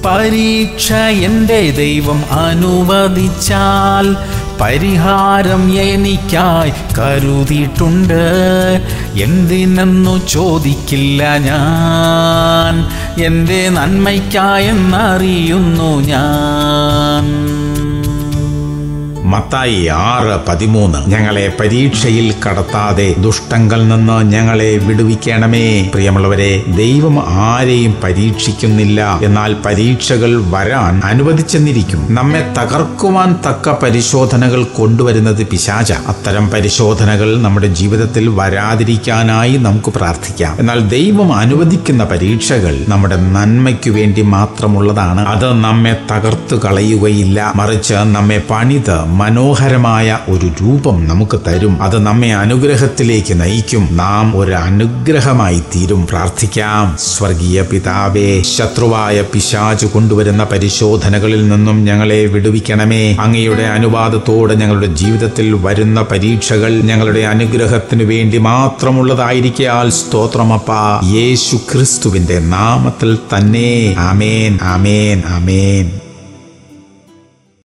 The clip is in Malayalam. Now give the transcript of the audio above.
പരീക്ഷ എൻ്റെ ദൈവം അനുവദിച്ചാൽ പരിഹാരം എനിക്കായി കരുതിയിട്ടുണ്ട് എന്തിനെന്നു ചോദിക്കില്ല ഞാൻ എൻ്റെ നന്മയ്ക്കായെന്നറിയുന്നു ഞാൻ മത്തായി ആറ് പതിമൂന്ന് ഞങ്ങളെ പരീക്ഷയിൽ കടത്താതെ ദുഷ്ടങ്ങൾ നിന്ന് ഞങ്ങളെ വിടുവിക്കണമേ പ്രിയമുള്ളവരെ ദൈവം ആരെയും പരീക്ഷിക്കുന്നില്ല എന്നാൽ പരീക്ഷകൾ വരാൻ അനുവദിച്ചെന്നിരിക്കും നമ്മെ തകർക്കുവാൻ തക്ക പരിശോധനകൾ കൊണ്ടുവരുന്നത് പിശാച അത്തരം പരിശോധനകൾ നമ്മുടെ ജീവിതത്തിൽ വരാതിരിക്കാനായി നമുക്ക് പ്രാർത്ഥിക്കാം എന്നാൽ ദൈവം അനുവദിക്കുന്ന പരീക്ഷകൾ നമ്മുടെ നന്മയ്ക്കു വേണ്ടി മാത്രമുള്ളതാണ് അത് നമ്മെ തകർത്തു കളയുകയില്ല മറിച്ച് നമ്മെ പണിത് മനോഹരമായ ഒരു രൂപം നമുക്ക് തരും അത് നമ്മെ അനുഗ്രഹത്തിലേക്ക് നയിക്കും നാം ഒരു അനുഗ്രഹമായി തീരും പ്രാർത്ഥിക്കാം സ്വർഗീയ പിതാവേ ശത്രുവായ പിശാചു കൊണ്ടുവരുന്ന പരിശോധനകളിൽ നിന്നും ഞങ്ങളെ വിടുവിക്കണമേ അങ്ങയുടെ അനുവാദത്തോടെ ഞങ്ങളുടെ ജീവിതത്തിൽ വരുന്ന പരീക്ഷകൾ ഞങ്ങളുടെ അനുഗ്രഹത്തിനു വേണ്ടി മാത്രമുള്ളതായിരിക്കാൽ സ്തോത്രമപ്പ യേശു ക്രിസ്തുവിന്റെ നാമത്തിൽ തന്നെ ആമേൻ ആമേൻ ആമേൻ